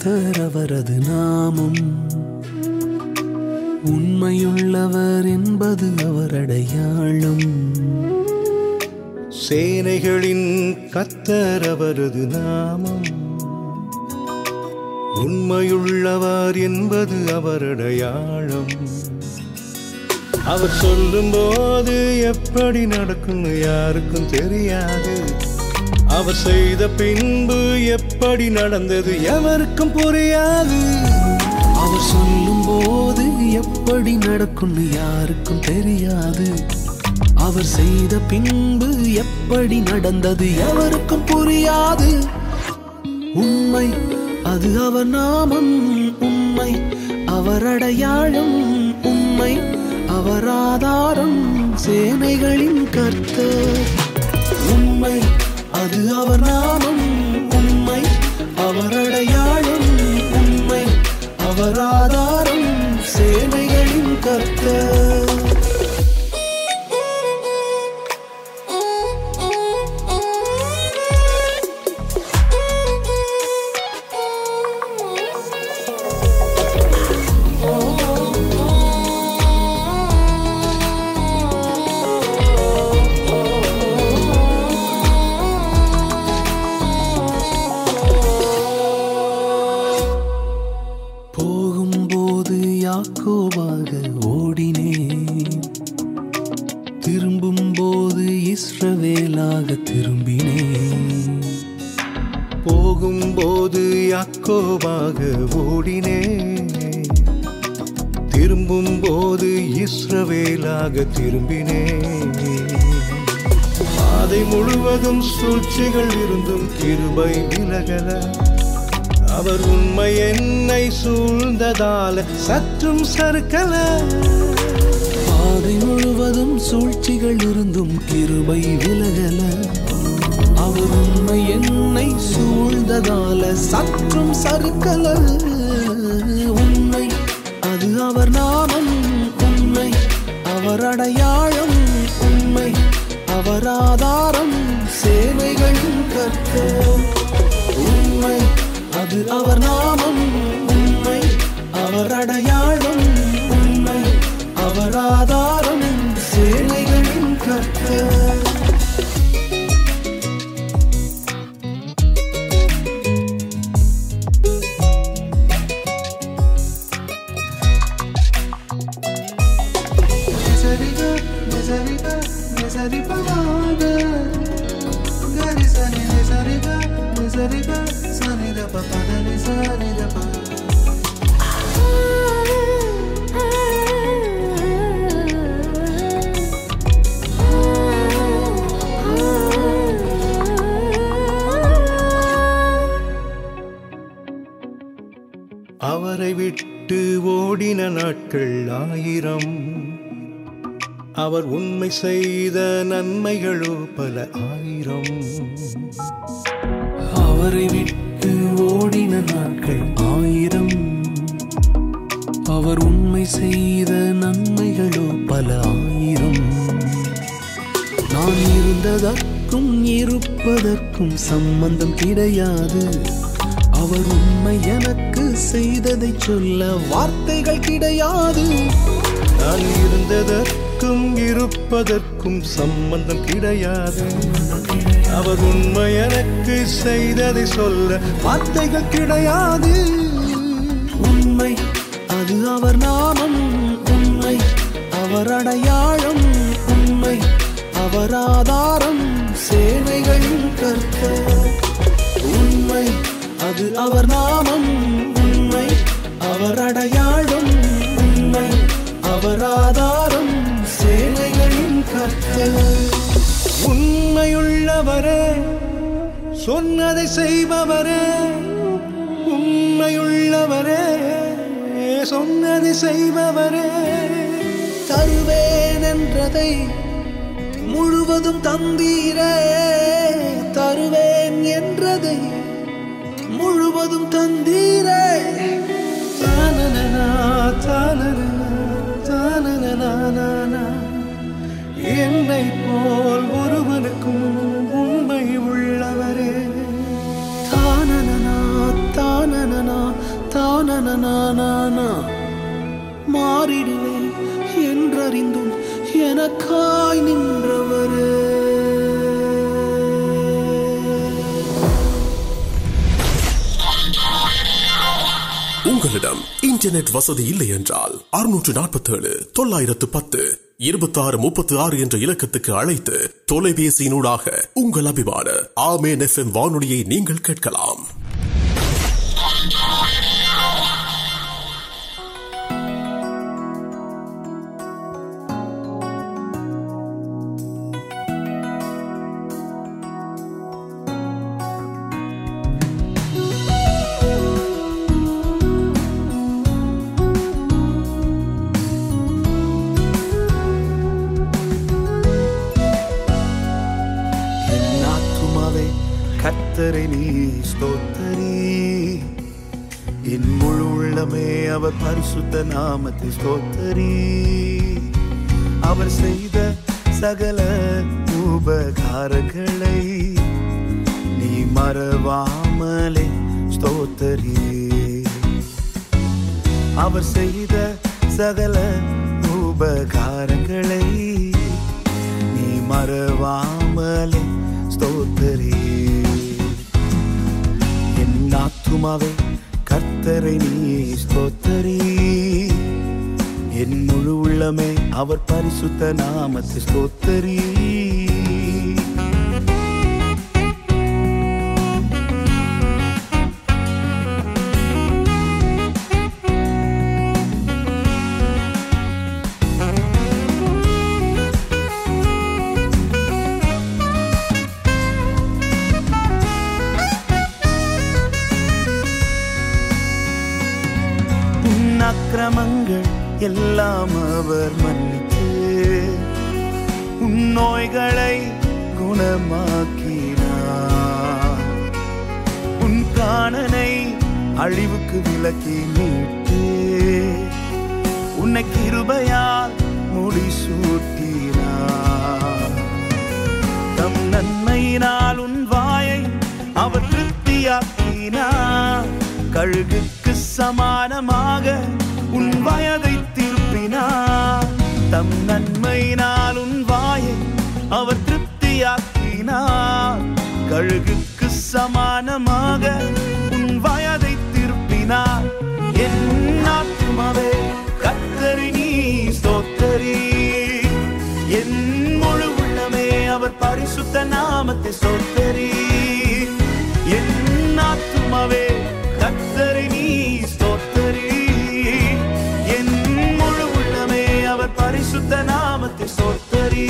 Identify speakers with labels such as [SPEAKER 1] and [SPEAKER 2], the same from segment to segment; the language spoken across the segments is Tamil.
[SPEAKER 1] கர்த்தர் அவரது நாமம் உண்மையுள்ளவர் என்பது அவர் அடையாளம்
[SPEAKER 2] சேனைகளின் கத்தர் அவரது நாமம் உண்மையுள்ளவர் என்பது அவர் அடையாளம் அவர் சொல்லும்போது எப்படி நடக்கும் யாருக்கும் தெரியாது அவர் செய்த பின்பு எப்படி நடந்தது எவருக்கும் புரியாது
[SPEAKER 1] அவர் சொல்லும்போது எப்படி நடக்கும்னு யாருக்கும் தெரியாது அவர் செய்த பின்பு எப்படி நடந்தது எவருக்கும் புரியாது உண்மை அது அவர் நாமம் உண்மை அவர் அடையாளம் உண்மை அவர் ஆதாரம் சேனைகளின் கர்த்தர் உண்மை அது அவர் நாமம் உண்மை அவர் அடையாளம் உண்மை அவர் ஆதாரம் சேனைகளின் கர்த்தர் போகும்போது யாக்கோவாக ஓடினேன் திரும்பும்போது இஸ்ரவேலாக திரும்பினேன்
[SPEAKER 2] போகும்போது யாக்கோவாக ஓடினே திரும்பும்போது இஸ்ரவேலாக திரும்பினே பாதை முழுவதும் சூழ்ச்சிகள் இருந்தும் கிருபை விலகல அவர் உண்மை என்னை சூழ்ந்ததால சற்றும் சறுக்கல
[SPEAKER 1] பாதை முழுவதும் சூழ்ச்சிகள் இருந்தும் கிருபை விலகல அவர் உண்மை என்னை சூழ்ந்ததால சற்றும் சறுக்கல உண்மை அது அவர் நாமம் உண்மை அவர் அடையாளம் உண்மை அவர் ஆதாரம் சேவைகளின் கர்த்தர் உண்மை அது அவர் நாமம் உண்மை அவர் அடையாளம் உண்மை அவர் ஆதாரம் சேனைகளின் கர்த்தர்
[SPEAKER 3] Nisariga, nisariga, nisaripamaga. Garisani, nisariga, nisariga, sanida papada, nisarida pa.
[SPEAKER 2] அவரை விட்டு ஓடின நாட்கள் ஆயிரம் அவர் உண்மை செய்த நன்மைகளோ பல ஆயிரம்
[SPEAKER 1] அவரை விட்டு ஓடின நாட்கள் ஆயிரம் அவர் உண்மை செய்த நன்மைகளோ பல ஆயிரம் நான் இருந்ததற்கும் இருப்பதற்கும் சம்பந்தம் கிடையாது அவர் உண்மை எனக்கு செய்ததை சொல்ல வார்த்தைகள் கிடையாது
[SPEAKER 2] நான் இருந்ததற்கும் இருப்பதற்கும் சம்பந்தம் கிடையாது அவர் உண்மை எனக்கு செய்ததை சொல்ல வார்த்தைகள் கிடையாது
[SPEAKER 1] உண்மை அது அவர் நாமம் உண்மை அவர் அடையாளம் உண்மை அவர் ஆதாரம் சேனைகளின் கர்த்தர் உண்மை அது அவர் நாமம் உண்மை அவர் அடையாளம் உண்மை அவர் ஆதாரம் சேனைகளின் கர்த்தர்
[SPEAKER 2] உண்மையுள்ளவரே சொன்னதை செய்பவரே உண்மையுள்ளவரே சொன்னதை செய்பவரே
[SPEAKER 1] தருவேன் என்றதை முழுவதும் தந்தீரே தருவேன் என்றதை முழுவதும் தந்தீரே
[SPEAKER 2] தானனனா, தானனனா, தானனனானா. என்னை போல் ஒருவனுக்கும் உண்மை உள்ளவரே
[SPEAKER 1] தானனனா தானனனா மாறிடுவேன் என்றறிந்தும் எனக்காய் நின்றவரே
[SPEAKER 4] உங்களிடம் இன்டர்நெட் வசதி இல்லை என்றால் அறுநூற்று நாற்பத்தேழு தொள்ளாயிரத்து பத்து இருபத்தி ஆறு முப்பத்தி ஆறு என்ற இலக்கத்துக்கு அழைத்து தொலைபேசியினூடாக உங்கள் அபிமான ஆமேன் எஃப்எம் வானொலியை நீங்கள் கேட்கலாம்
[SPEAKER 2] என் ஆத்துமாவே கர்த்தரை நீ ஸ்தோத்தரி என் முழு உள்ளமே அவர் பரிசுத்த நாமத்தை ஸ்தோத்தரி அவர் செய்த சகல உபகாரங்களை நீ மறவாமலே ஸ்தோத்தரி அவர் செய்த சகல உபகாரங்களை நீ மறவாமலே ஸ்தோத்தரே என் ஆத்துமாவே கர்த்தரை நீ ஸ்தோத்தரி என் முழு உள்ளமே அவர் பரிசுத்த நாமத்தை ஸ்தோத்தரி உன் அக்கிரமங்கள் எல்லாம் அவர் மன்னித்து உன் நோய்களை குணமாக்கினார் உன் பிராணனை அழிவுக்கு விலக்கி மீட்டு உன்னை கிருபையால் முடிசூட்டினார் தம் நன்மையினால் உன் வாயை அவர் திருப்தியாக்கினார் கழுகுக்கு சமானமாக உன் வயதை திருப்பினார் தம் நன்மையினால் உன் வாயை அவர் திருப்தியாக்கினார் கழுகுக்கு சமானமாக உன் வயதை திருப்பினார் என் ஆத்துமாவே கத்தரி நீ ஸ்தோத்தரி என் முழு உள்ளமே அவர் பரிசுத்த நாமத்தை ஸ்தோத்தரி என் ஆத்துமாவே கத்தரி நீ ஸ்தோத்தரி என் முழு உள்ளமே அவர் பரிசுத்த நாமத்தை ஸ்தோத்தரி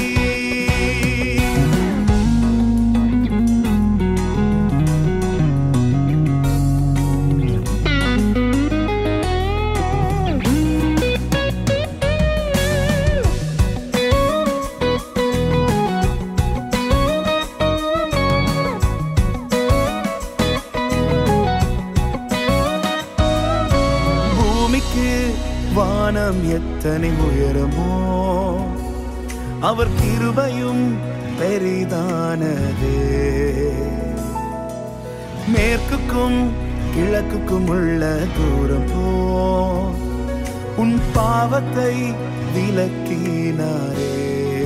[SPEAKER 2] பூமிக்கு வானம் எத்தனை உயரமோ அவர் கிருபையும் பெரிதானதே மேற்குக்கும் கிழக்குக்கும் உள்ள தூரம் போ உன் பாவத்தை விலக்கினாரே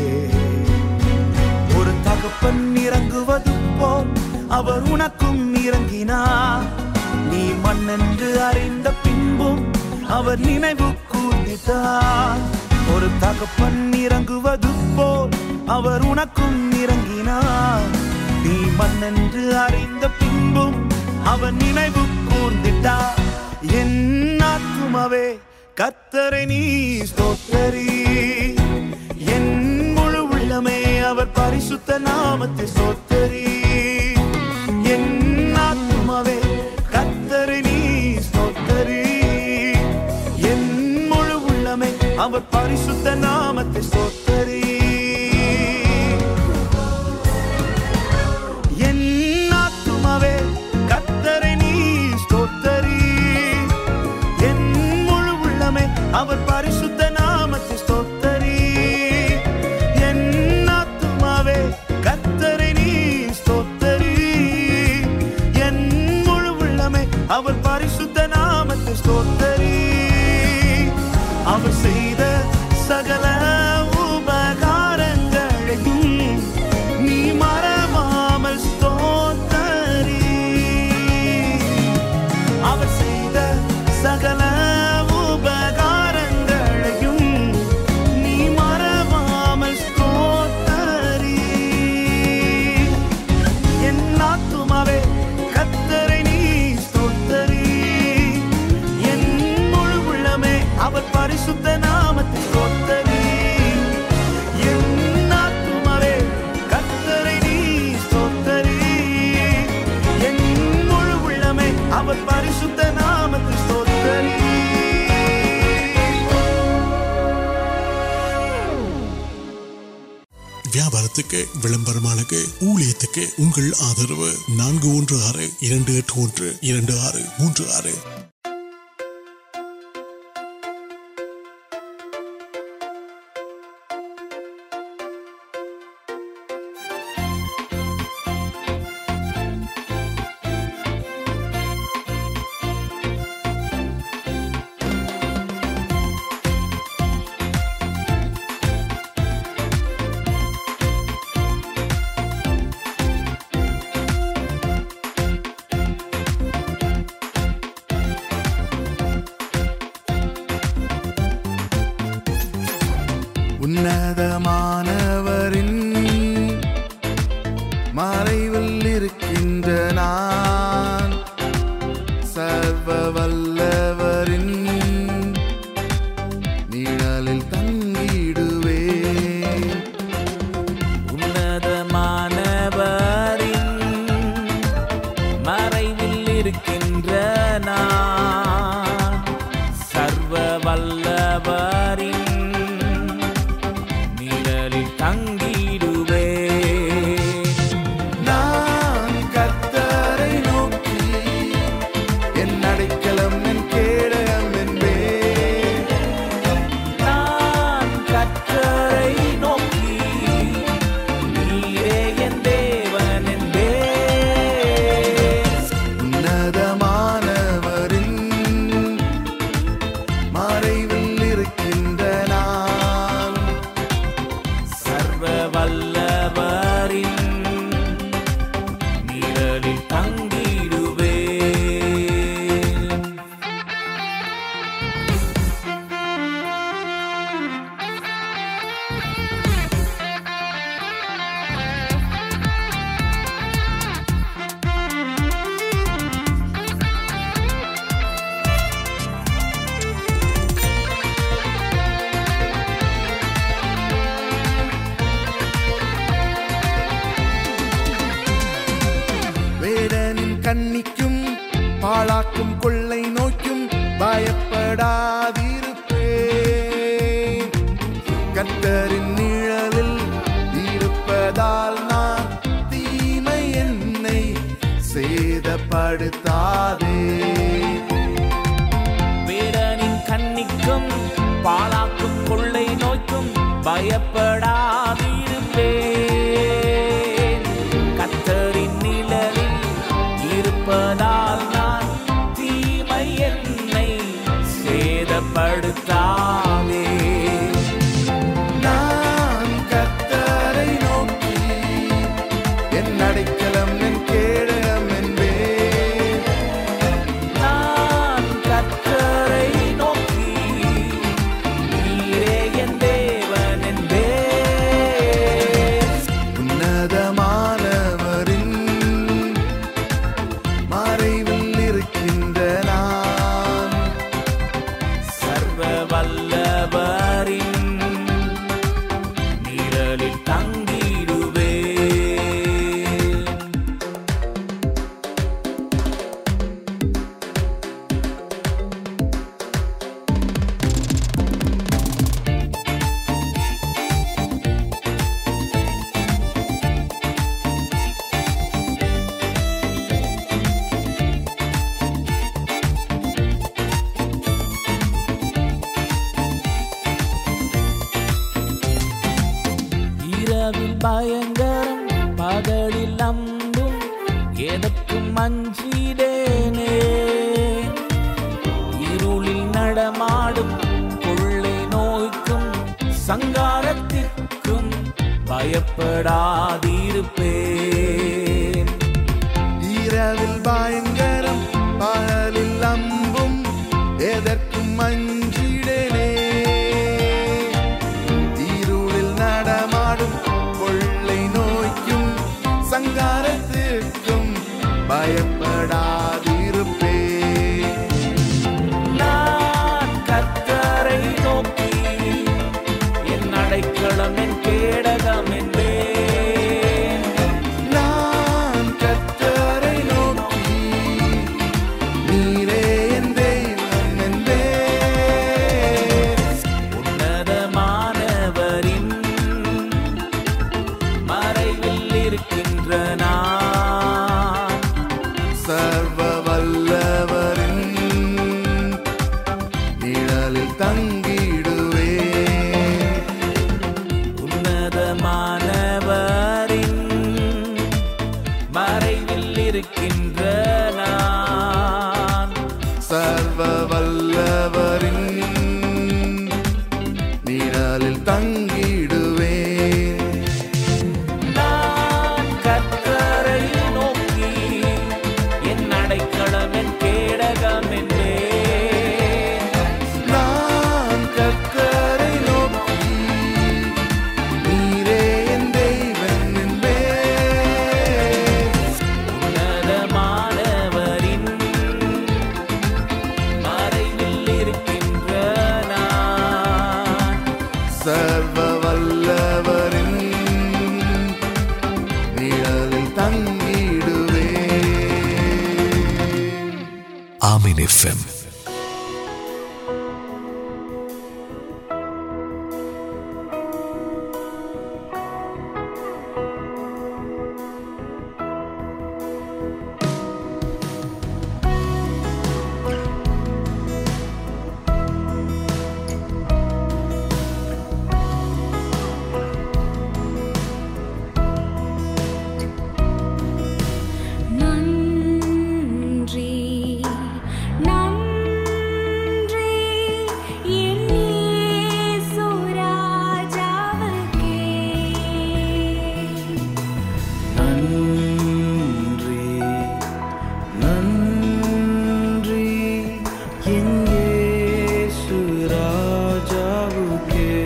[SPEAKER 2] ஒரு தகப்பன் இறங்குவது போல் அவர் உனக்கும் இறங்கினார் நீ மண்ணென்று அறிந்த பின்பும் அவர் நினைவு கூர்ந்திட்டார் ஒரு தகப்பன் இறங்குவது போல் அவர் உனக்கும் இறங்கினார் நீ மண்ணென்று அறிந்த பின்பும் அவர் நினைவு கூர்ந்திட்டார் என் ஆத்துமாவே கத்தரை நீ ஸ்தோத்தரி என் முழு உள்ளமே அவர் பரிசுத்த நாமத்தை ஸ்தோத்தரி என் ஆத்துமாவே கத்தரை நீ ஸ்தோத்தரி என் முழு உள்ளமே அவர் பரிசுத்த நாமத்தை ஸ்தோத்தரி என் ஆத்துமாவே கத்தரை நீ ஸ்தோத்தரி என் முழு உள்ளமே அவர் பரிசுத்த நாமத்தை ஸ்தோத்தரி என் ஆத்துமாவே கத்தரை நீ ஸ்தோத்தரி என் முழு உள்ளமே அவர் பரிசுத்த நாமத்தை ஸ்தோத்தரி அவர் செய்த
[SPEAKER 5] வியாபாரத்துக்கு விளம்பரமானக்கு ஊழியத்துக்கு உங்கள் ஆதரவு நான்கு ஒன்று ஆறு இரண்டு எட்டு ஒன்று இரண்டு ஆறு மூன்று ஆறு
[SPEAKER 2] உன்னதமானவரின் மறைவில் இருக்கின்ற நான் சர்வ வல்லவரின் நிழலில் தங்கிடுவேன்
[SPEAKER 1] உன்னதமானவரின் மறைவில் இருக்கின்ற நான் சர்வ வல்லவரின் நிழலில் தங்கிடுவேன்
[SPEAKER 2] நான் கர்த்தரை நோக்கி என் அடைக்கலம் என் கேடயம் என்பேன்
[SPEAKER 1] நான் கர்த்தரை நோக்கி நீரே என் தேவன் என்பேன்
[SPEAKER 2] உன்னதமானவரின் மறைவில் இருக்கின்ற நான்
[SPEAKER 1] சர்வ வல்லவரின் நிழலில் தங்கிடுவேன்
[SPEAKER 2] வேடனின் கண்ணிக்கும் பாழாக்கும் கொள்ளை நோக்கும் பயப்படாதிருப்பேன் கர்த்தரின் நிழலில் இருப்பதால் நான் தீமை என்னை சேதப்படுத்தாதே
[SPEAKER 1] வீரனின் கண்ணிக்கும் பாழாக்கும் கொள்ளை நோய்க்கும் பயப்படாதிருப்பேன் கத்தரின் நிழலில் இருப்பதால் நான் தீமை என்னை சேதப்படுத்தாவே
[SPEAKER 2] நான் கர்த்தரை நோக்கி என் அடைக்கலம் என் கேடயம் என்பேன்
[SPEAKER 1] நான் கத்தரை நோக்கி நீரே என் தேவன் என்பேன்
[SPEAKER 2] உன்னதமானவரின் மறைவில் இருக்கின்ற நான்
[SPEAKER 1] சர்வ வல்லவரின் நிழலில் தங்கிடுவேன் இரவில் பயங்கரம் பகலில் அம்பும் எதற்கும் அஞ்சிடேனே இருளில் நடமாடும் கொள்ளை நோய்க்கும் சங்காரத்திற்கும் பயப்படாதிருப்பேன்
[SPEAKER 2] இரவில் பயங்கரம் பகலில் அம்பும் எதற்கும் மஞ்சிடனே இருளில் நடமாடும் கொள்ளை நோய்க்கும் சங்காரத்திற்கும் பயப்படாதிருப்பேன்
[SPEAKER 1] நான் கர்த்தரை நோக்கி என் அடைக்கலம் என் கேடகம் என்பேன்
[SPEAKER 2] நான் கர்த்தரை நோக்கி நீரே என் தெய்வம் என்பேன் சர்வ வல்லவரின் நிழலில் தங்கிடுவே
[SPEAKER 6] ஆமீன் எஃப்எம்
[SPEAKER 7] நன்றி நன்றி என் இயேசு ராஜாவுக்கே
[SPEAKER 1] நன்றி நன்றி என் இயேசு ராஜாவுக்கே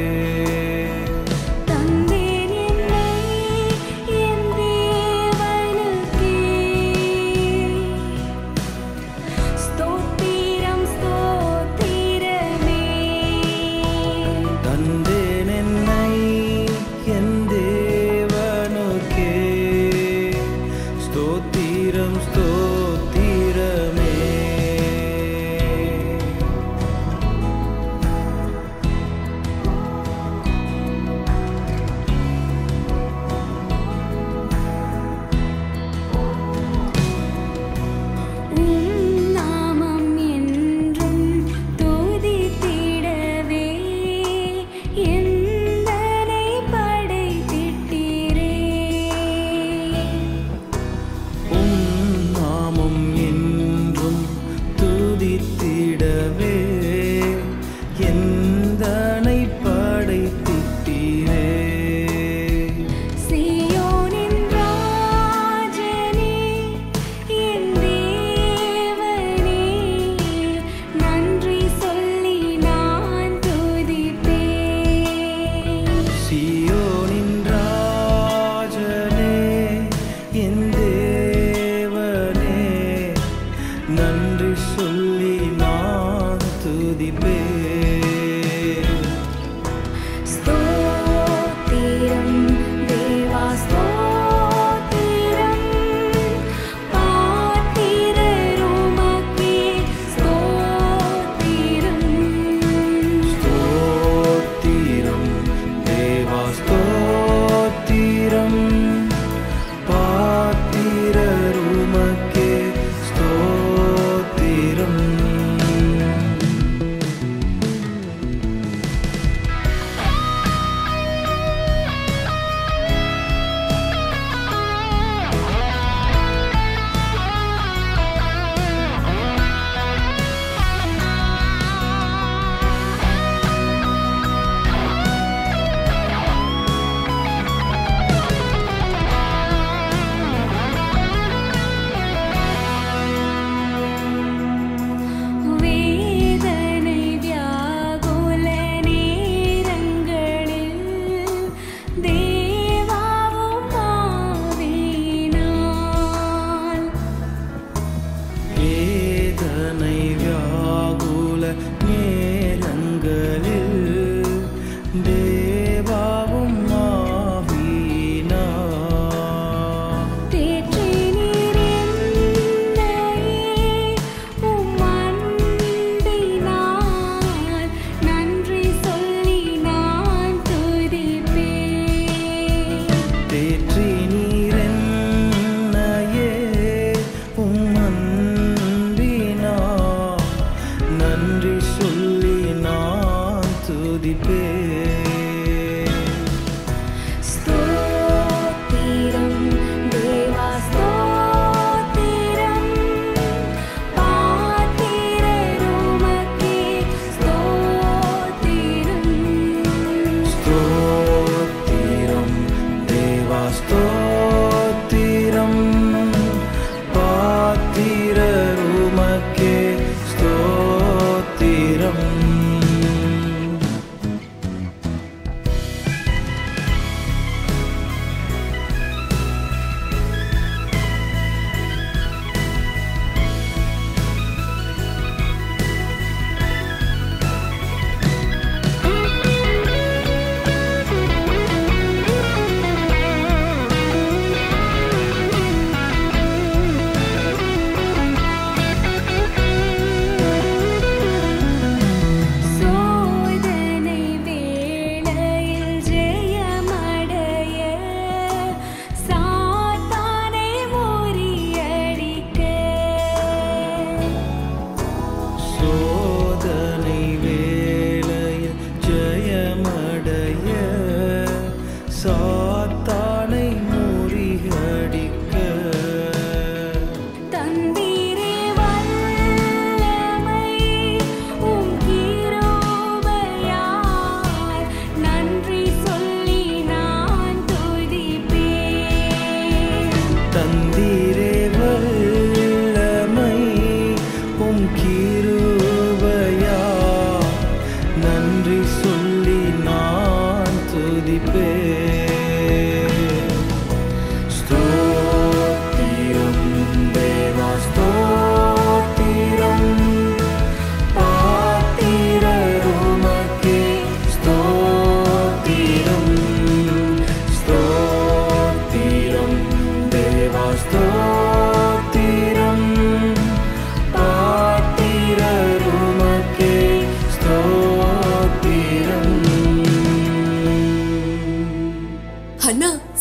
[SPEAKER 7] தந்தேன் என்னை என் தேவனுக்கே ஸ்தோத்திரம் ஸ்தோத்திரமே
[SPEAKER 1] தந்தேன் என்னை என் தேவனுக்கே ஸ்தோத்திரம் ஸ்தோத்திரமே
[SPEAKER 7] உம் நாமம் என்றும் துதித்திடவே எந்தனை படைத்திட்டீரே
[SPEAKER 1] உம் நாமம் என்றும் துதித்திடவே எந்தனை படைத்திட்டீரே
[SPEAKER 7] சீயோனின் ராஜனே என் தேவனே நன்றி சொல்லி நான் துதிப்பேன்
[SPEAKER 1] சியோனின் ராஜனே என் தேவனே நன்றி சொல்லி நான் துதிப்பேன்
[SPEAKER 7] ஸ்தோத்திரம் தேவா ஸ்தோத்திரம் பாத்திரர் உமக்கே ஸ்தோத்திரம்
[SPEAKER 1] ஸ்தோத்திரம் தேவா ஸ்தோத்திரம் பாத்திரர் உமக்கே ஸ்தோத்திரம்
[SPEAKER 7] வேதனை வியாகுல நேரங்களில் தேவாவும் ஆவினான்
[SPEAKER 1] வேதனை வியாகுல நேரங்களில் தேவாவும் ஆவினா
[SPEAKER 7] தேற்றி நீர் என்னையே உம் அன்பினால் நன்றி சொல்லி நான் துதிப்பேன்
[SPEAKER 1] தேற்றி நீரென்னையே உம் அன்பினா நன்றி சொல்லி நான் துதிப்பேன்
[SPEAKER 7] ஸ்தோத்திரம் தேவா ஸ்தோத்திரம் பாத்திரர் உமக்கே ஸ்தோத்திரம்
[SPEAKER 1] ஸ்தோத்திரம் தேவா ஸ்தோத்திரம் பாத்திரர் உமக்கே ஸ்தோத்திரம்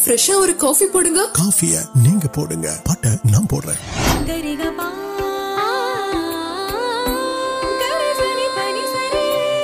[SPEAKER 8] ஃப்ரெஷ்ஷா ஒரு காஃபி போடுங்க
[SPEAKER 5] காஃபிய நீங்க போடுங்க பாட்ட நான் போடுறேன்
[SPEAKER 7] கரிகபா கரிசனி பனி சரி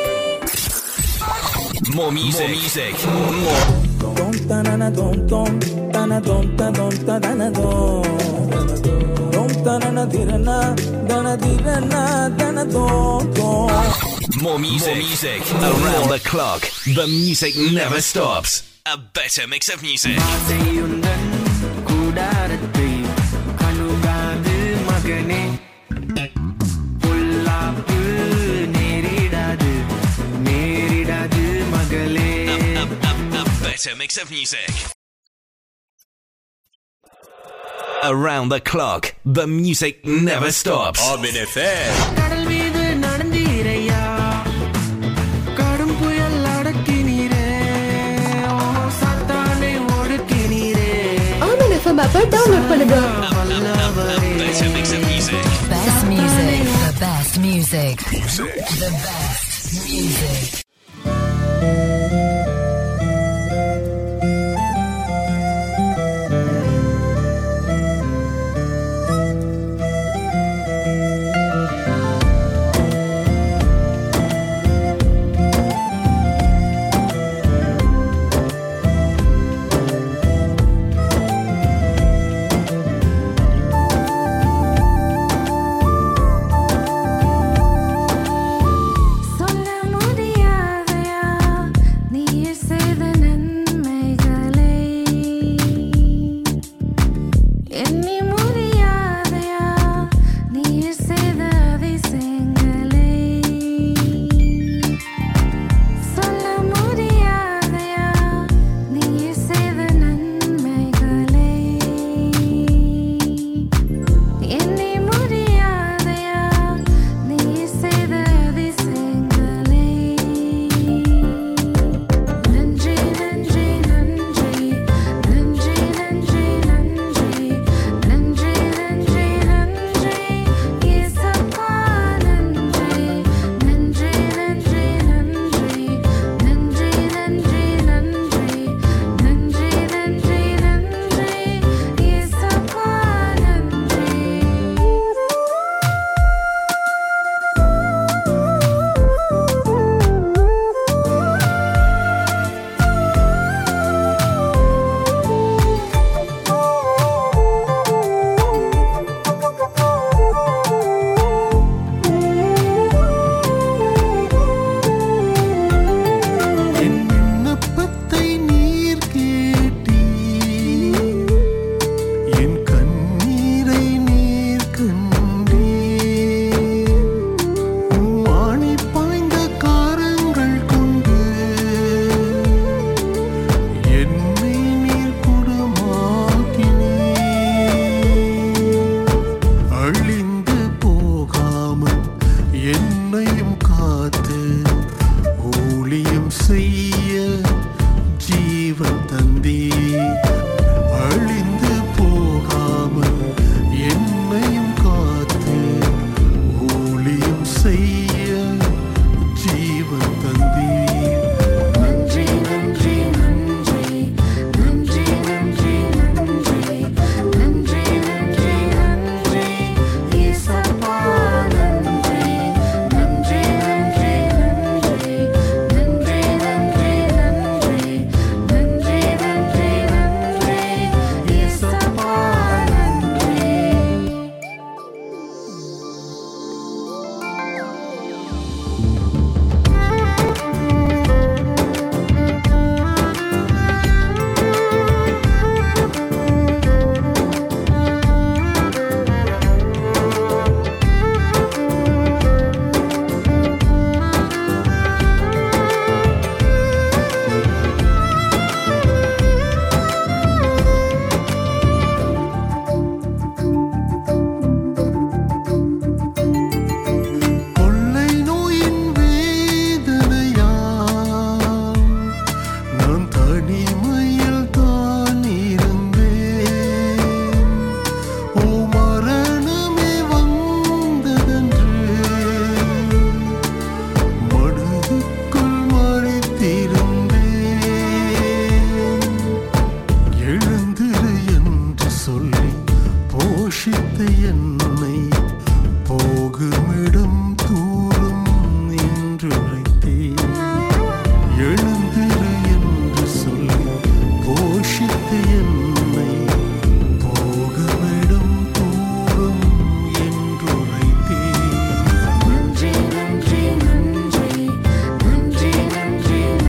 [SPEAKER 6] More music. More music.
[SPEAKER 1] Dom tanana dom dom tana dom ta dom ta dana dom Dom tanana dirana dana dirana dana dom dom
[SPEAKER 6] More music. More music. Around the clock. The music never stops. A better mix of music.
[SPEAKER 1] ஆசையுந்தன் கூடாரத்தை கணுகாது மகனே பொல்லாப்பு நேரிடாது நேரிடாது மகளே
[SPEAKER 6] A, a, a better mix of music. Around the clock. The music never stops. Amin FM.
[SPEAKER 1] கடல் மீது நடந்தீரையா கடும் புயல் அடக்கினீரே ஓ சாத்தானை ஒடுக்கினீரே
[SPEAKER 8] ஆமன் எஃப்எம் ஆப்பை டவுன்லோட் பண்ணுங்க
[SPEAKER 6] A better mix of music.
[SPEAKER 9] Best music. The best music. The best music.
[SPEAKER 7] சொல்ல முடியாதையா நீர் செய்த நன்மைகளை எண்ணி முடியாதையா நீர் செய்த அதிசயங்களை சொல்ல முடியாதையா நீர் செய்த நன்மைகளை எண்ணி முடியாதையா நீ செய்த அதிசயங்களை நன்றி நன்றி நன்றி நன்றி நன்றி நன்றி நன்றி நன்றி நன்றி இயேசப்பா நன்றி நன்றி நன்றி நன்றி நன்றி நன்றி நன்றி நன்றி நன்றி நன்றி இயேசப்பா நன்றி
[SPEAKER 3] என் விண்ணப்பத்தை நீர் கேட்டீர் என் கண்ணீரை நீர் கண்டீர் உம் ஆணி பாய்ந்த காரங்கள் கொண்டு என்னை நீர் குணமாக்கினீர் அழிந்து போகாமல் என்னையும் காத்து ஊழியம் செய்